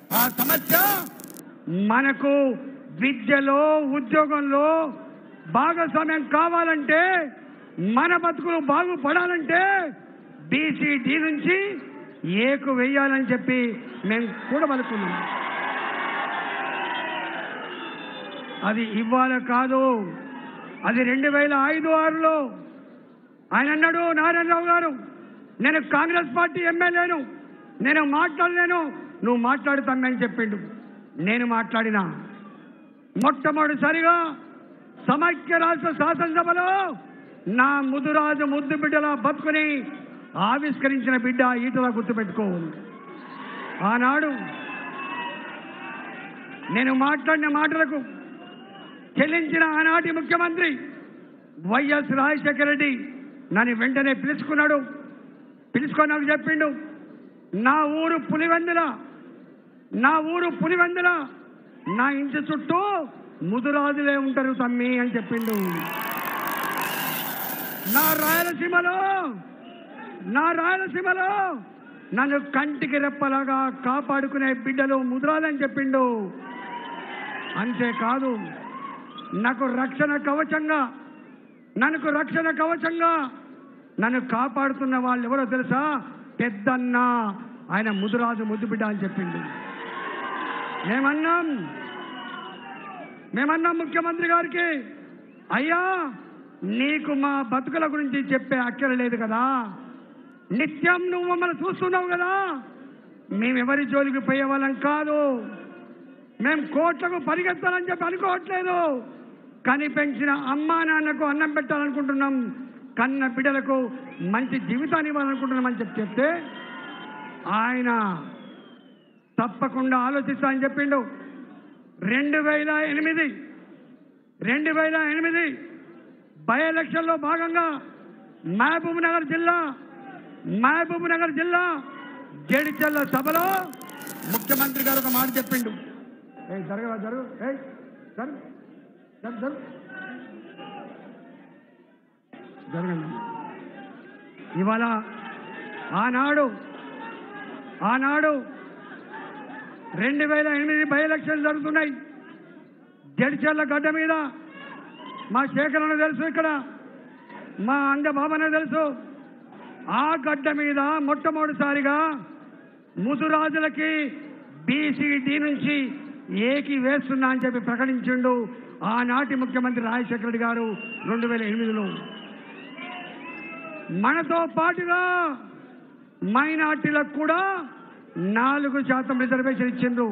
ఆ సమస్య మనకు విద్యలో ఉద్యోగంలో భాగస్వామ్యం కావాలంటే మన బతుకులు బాగుపడాలంటే బీసీడీ నుంచి ఏకు వెయ్యాలని చెప్పి మేము కూడా పలుకున్నాం అది ఇవాళ కాదు అది రెండు వేల ఐదు ఆరులో ఆయన అన్నాడు నారాయణరావు గారు నేను కాంగ్రెస్ పార్టీ ఎమ్మెల్యేను నేను మాట్లాడలేను నువ్వు మాట్లాడుతామని చెప్పిండు నేను మాట్లాడినా మొట్టమొదటిసారిగా సమైక్య రాష్ట్ర శాసనసభలో నా ముదురాజు ముద్దు బిడ్డల బతుకుని ఆవిష్కరించిన బిడ్డ ఈటలా గుర్తుపెట్టుకో ఆనాడు నేను మాట్లాడిన మాటలకు చెల్లించిన ఆనాటి ముఖ్యమంత్రి వైఎస్ రాజశేఖర రెడ్డి నన్ను వెంటనే పిలుచుకున్నాడు పిలుచుకొని నాకు చెప్పిండు నా ఊరు పులివెందుల నా ఊరు పులివెందుల నా ఇంటి చుట్టూ ముదురాజులే ఉంటారు తమ్మి అని చెప్పిండు నా రాయలసీమలో నా రాయలసీమలో నన్ను కంటికి రెప్పలాగా కాపాడుకునే బిడ్డలు ముదురాలని చెప్పిండు అంతేకాదు నాకు రక్షణ కవచంగా నన్ను రక్షణ కవచంగా నన్ను కాపాడుతున్న వాళ్ళు ఎవరో తెలుసా పెద్దన్న ఆయన ముదురాజు ముద్దు బిడ్డ అని చెప్పిండు మేమన్నాం మేమన్నాం ముఖ్యమంత్రి గారికి అయ్యా నీకు మా బతుకుల గురించి చెప్పే అక్కర లేదు కదా నిత్యం నువ్వు మమ్మల్ని చూస్తున్నావు కదా మేమెవరి జోలికి పోయే వాళ్ళం కాదు మేము కోట్లకు పరిగెత్తాలని చెప్పి అనుకోవట్లేదు కని పెంచిన అమ్మా నాన్నకు అన్నం పెట్టాలనుకుంటున్నాం కన్న బిడ్డలకు మంచి జీవితాన్ని ఇవ్వాలనుకుంటున్నామని చెప్పి చెప్తే ఆయన తప్పకుండా ఆలోచిస్తా అని చెప్పిండు రెండు వేల ఎనిమిది రెండు వేల ఎనిమిది బై ఎలక్షన్లో భాగంగా మహబూబ్ నగర్ జిల్లా మహబూబ్ నగర్ జిల్లా జడిచల్ల సభలో ముఖ్యమంత్రి గారు ఒక మాట చెప్పిండు ఏ జరగవా జరుగు ఏ జరుగు జరుగు జరుగు జరగండి ఇవాళ ఆనాడు ఆనాడు రెండు వేల ఎనిమిది బై ఎలక్షన్ జరుగుతున్నాయి జడిచర్ల గడ్డ మీద మా శేఖరణ తెలుసు ఇక్కడ మా అంగ బాబన తెలుసు ఆ గడ్డ మీద మొట్టమొదటిసారిగా ముదురాజులకి బీసీడీ నుంచి ఏకి వేస్తున్నా అని చెప్పి ప్రకటించిండు ఆనాటి ముఖ్యమంత్రి రాజశేఖర రెడ్డి గారు రెండు వేల ఎనిమిదిలో మనతో పాటుగా మైనార్టీలకు కూడా నాలుగు శాతం రిజర్వేషన్ ఇచ్చిండ్రు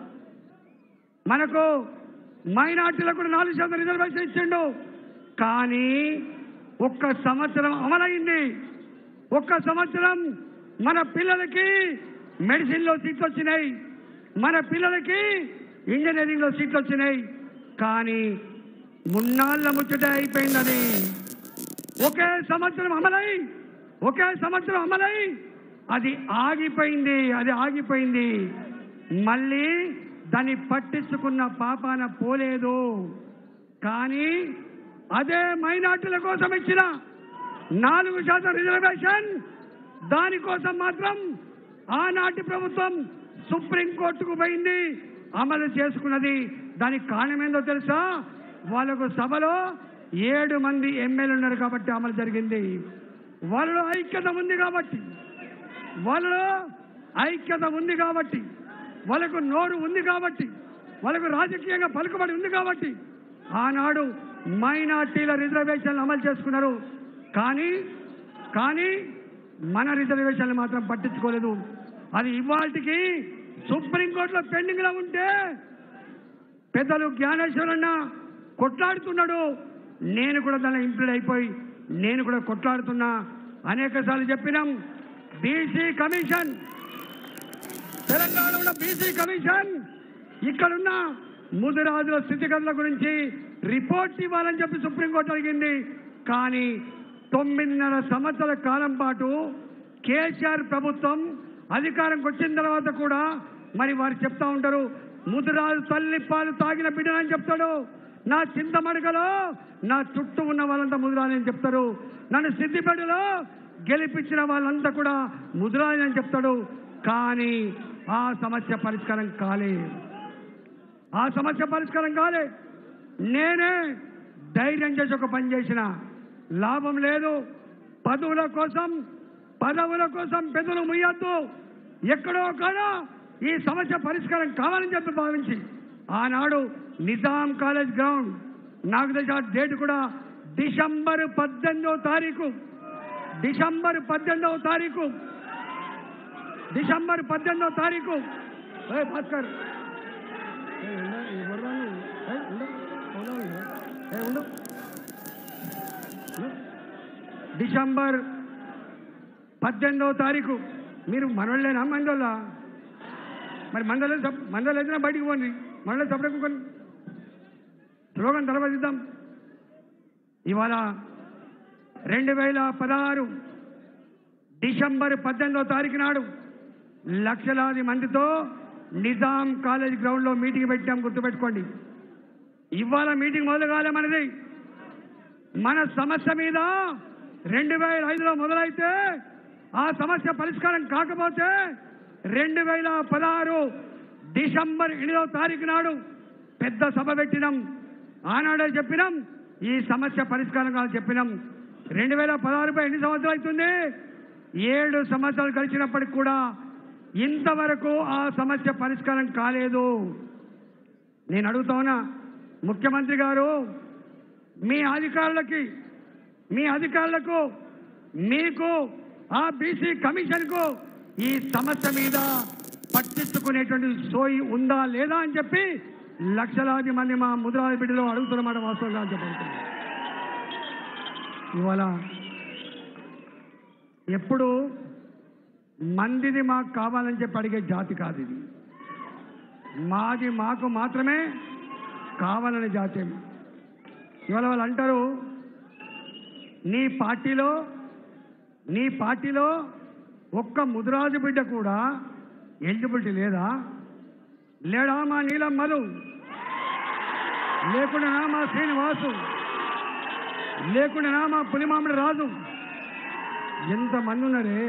మనకు మైనార్టీలకు కూడా నాలుగు శాతం రిజర్వేషన్ ఇచ్చిండు కానీ ఒక్క సంవత్సరం అమలైంది ఒక్క సంవత్సరం మన పిల్లలకి మెడిసిన్లో సీట్లు వచ్చినాయి మన పిల్లలకి ఇంజనీరింగ్లో సీట్లు వచ్చినాయి కానీ మున్నాళ్ళ ముచ్చట అయిపోయిందని ఒకే సంవత్సరం అమలై ఒకే సంవత్సరం అమలై అది ఆగిపోయింది అది ఆగిపోయింది మళ్ళీ దాన్ని పట్టించుకున్న పాపాన పోలేదు కానీ అదే మైనార్టీల కోసం ఇచ్చిన నాలుగు శాతం రిజర్వేషన్ దానికోసం మాత్రం ఆనాటి ప్రభుత్వం సుప్రీంకోర్టుకు పోయింది అమలు చేసుకున్నది దానికి కారణం ఏందో తెలుసా వాళ్ళకు సభలో ఏడు మంది ఎమ్మెల్యేలు ఉన్నారు కాబట్టి అమలు జరిగింది వాళ్ళలో ఐక్యత ఉంది కాబట్టి వాళ్ళలో ఐక్యత ఉంది కాబట్టి వాళ్ళకు నోరు ఉంది కాబట్టి వాళ్ళకు రాజకీయంగా పలుకుబడి ఉంది కాబట్టి ఆనాడు మైనార్టీల రిజర్వేషన్లు అమలు చేసుకున్నారు కానీ కానీ మన రిజర్వేషన్లు మాత్రం పట్టించుకోలేదు అది ఇవాళకి సుప్రీంకోర్టులో పెండింగ్లో ఉంటే పెద్దలు జ్ఞానేశ్వరన్న కొట్లాడుతున్నాడు నేను కూడా దానిలో ఇంప్లీడ్ అయిపోయి నేను కూడా కొట్లాడుతున్నా అనేక సార్లు చెప్పినాం బీసీ కమిషన్ తెలంగాణలో ఉన్న బీసీ కమిషన్ ఇక్కడున్న ముదిరాజుల స్థితిగతుల గురించి రిపోర్ట్ ఇవ్వాలని చెప్పి సుప్రీంకోర్టు అడిగింది కానీ తొమ్మిదిన్నర సంవత్సరాల కాలం పాటు కేసీఆర్ ప్రభుత్వం అధికారంకి వచ్చిన తర్వాత కూడా మరి వారు చెప్తా ఉంటారు ముదిరాజు తల్లి పాలు తాగిన బిడ్డనని చెప్తాడు నా చింతమడకలో నా చుట్టూ ఉన్న వాళ్ళంతా ముదిరాజని చెప్తారు నన్ను సిద్దిపేటలో గెలిపించిన వాళ్ళంతా కూడా ముదిరాజని చెప్తాడు కానీ ఆ సమస్య పరిష్కారం కాలే ఆ సమస్య పరిష్కారం కాలే నేనే ధైర్యం చేసి ఒక పని చేసిన లాభం లేదు పదవుల కోసం పదవుల కోసం పెదవులు ముయ్యొద్దు ఎక్కడో కాడ ఈ సమస్య పరిష్కారం కావాలని చెప్పి భావించి ఆనాడు నిజాం కాలేజ్ గ్రౌండ్ నాకు తెలిసి ఆ డేట్ కూడా డిసెంబర్ పద్దెనిమిదవ తారీఖు డిసెంబర్ పద్దెనిమిదవ తారీఖు డిసెంబర్ పద్దెనిమిదవ తారీఖు ఏ భాస్కర్ ఏ ఉండు, ఈ బుర్రాని, ఏ ఉండు, ఉండు, ఉండు. ఏ ఉండు. ఉండు. డిసెంబర్ పద్దెనిమిదవ తారీఖు మీరు మనోళ్ళేనా మందోళ్ళ మరి మందలే మందలు అయితే బయటికి పోండి మనలో సపరేట్ కొన్ని స్లోగన్ తర్వాత ఇద్దాం ఇవాళ రెండు వేల పదహారు డిసెంబర్ పద్దెనిమిదవ తారీఖు నాడు లక్షలాది మందితో నిజాం కాలేజ్ గ్రౌండ్లో మీటింగ్ పెట్టాం గుర్తుపెట్టుకోండి ఇవాళ మీటింగ్ మొదలు కాలే మనది మన సమస్య మీద రెండు వేల ఐదులో మొదలైతే ఆ సమస్య పరిష్కారం కాకపోతే రెండు వేల పదహారు డిసెంబర్ ఎనిమిదవ తారీఖు నాడు పెద్ద సభ పెట్టినాం ఆనాడే చెప్పినాం ఈ సమస్య పరిష్కారం కావాలని చెప్పినాం రెండు వేల పదహారుపై ఎన్ని సంవత్సరాలు అవుతుంది ఏడు సంవత్సరాలు గడిచినప్పటికి కూడా ఇంతవరకు ఆ సమస్య పరిష్కారం కాలేదు నేను అడుగుతా ఉన్నా ముఖ్యమంత్రి గారు మీ అధికారులకి మీ అధికారులకు మీకు ఆ బీసీ కమిషన్కు ఈ సమస్య మీద పట్టించుకునేటువంటి సోయి ఉందా లేదా అని చెప్పి లక్షలాది మంది మా ముద్రాది బిడ్డలో అడుగుతున్నమాట వాస్తవంగా చెప్పబడుతుంది ఇవాళ ఎప్పుడు మందిది మాకు కావాలని చెప్పి అడిగే జాతి కాదు ఇది మాది మాకు మాత్రమే కావాలనే జాతి ఇవాళ వాళ్ళు అంటారు నీ పార్టీలో నీ పార్టీలో ఒక్క ముదిరాజు బిడ్డ కూడా ఎలిజిబిలిటీ లేదా లేడా మా నీలమ్మలు లేకుండా మా శ్రీనివాసు లేకుండా మా పులిమామిడి రాజు ఎంతమంది ఉన్నారే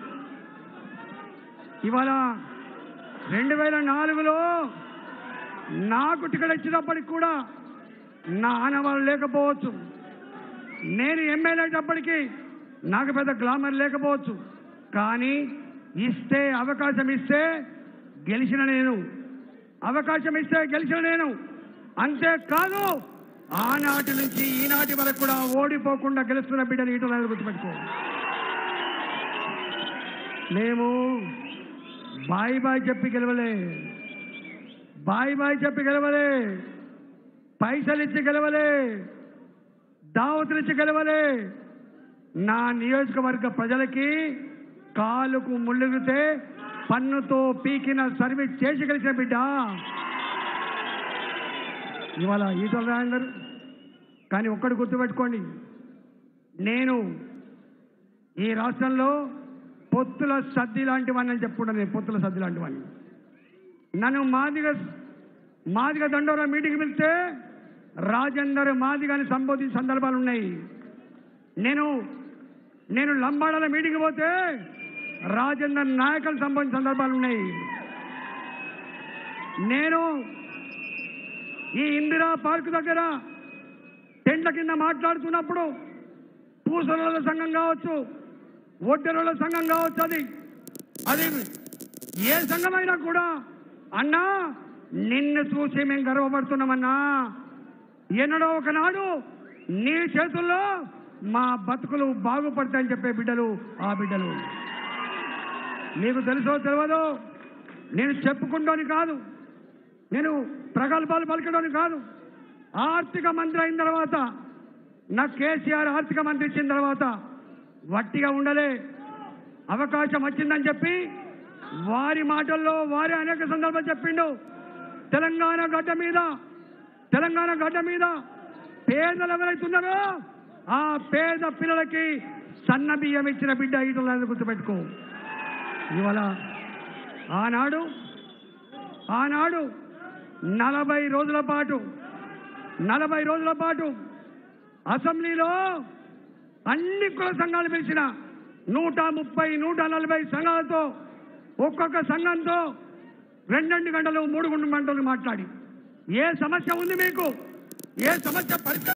ఇవాళ రెండు వేల నాలుగులో నాకు టికెట్ ఇచ్చినప్పటికి కూడా నా ఆనవాళ్ళు లేకపోవచ్చు నేను ఎమ్మెల్యే అయ్యేటప్పటికి నాకు పెద్ద గ్లామర్ లేకపోవచ్చు కానీ ఇస్తే అవకాశం ఇస్తే గెలిచిన నేను అవకాశం ఇస్తే గెలిచిన నేను అంతేకాదు ఆనాటి నుంచి ఈనాటి వరకు కూడా ఓడిపోకుండా గెలుస్తున్న బిడ్డని ఇటు గుర్తుపెట్టుకో మేము బాయ్ బాయ్ చెప్పి గెలవలే బాయ్ బాయ్ చెప్పి గెలవలే పైసలు ఇచ్చి గెలవలే దావతులు ఇచ్చి గెలవలే నా నియోజకవర్గ ప్రజలకి కాలుకు ముళ్ళుగితే పన్నుతో పీకిన సర్వీస్ చేసి గెలిచిన బిడ్డ ఇవాళ ఈటల రాజేందర్ కానీ ఒక్కటి గుర్తుపెట్టుకోండి నేను ఈ రాష్ట్రంలో పొత్తుల సద్ది లాంటి వాడిని అని చెప్పుకుంటాను నేను పొత్తుల సద్ది లాంటి వాడిని నన్ను మాదిగ మాదిగ దండోరా మీటింగ్ పిలిస్తే రాజేందర్ మాదిగని సంబోధించిన సందర్భాలు ఉన్నాయి నేను నేను లంబాడాల మీటింగ్ పోతే రాజేందర్ నాయకులు సంబంధించిన సందర్భాలు ఉన్నాయి నేను ఈ ఇందిరా పార్క్ దగ్గర టెంట్ల కింద మాట్లాడుతున్నప్పుడు పూసల సంఘం కావచ్చు ఒడ్డెరల సంఘం కావచ్చు అది అది ఏ సంఘమైనా కూడా అన్నా నిన్ను చూసి మేము గర్వపడుతున్నామన్నా ఎన్నడో ఒకనాడు నీ చేతుల్లో మా బతుకులు బాగుపడతాయని చెప్పే బిడ్డలు ఆ బిడ్డలు నీకు తెలుసో తెలియదో నేను చెప్పుకుంటోని కాదు నేను ప్రగల్భాలు పలకడోని కాదు ఆర్థిక మంత్రి అయిన తర్వాత నా కేసీఆర్ ఆర్థిక మంత్రి ఇచ్చిన తర్వాత వట్టిగా ఉండలే అవకాశం వచ్చిందని చెప్పి వారి మాటల్లో వారి అనేక సందర్భాలు చెప్పిండు తెలంగాణ గడ్డ మీద తెలంగాణ గడ్డ మీద పేదలు ఎవరైతున్నారో ఆ పేద పిల్లలకి సన్న బియ్యం ఇచ్చిన బిడ్డ ఇటులని గుర్తుపెట్టుకో ఇవాళ ఆనాడు ఆనాడు నలభై రోజుల పాటు నలభై రోజుల పాటు అసెంబ్లీలో అన్ని కుల సంఘాలు పిలిచిన నూట ముప్పై నూట నలభై సంఘాలతో ఒక్కొక్క సంఘంతో రెండు రెండు గంటలు మూడు రెండు గంటలు మాట్లాడి ఏ సమస్య ఉంది మీకు ఏ సమస్య పరిష్కారం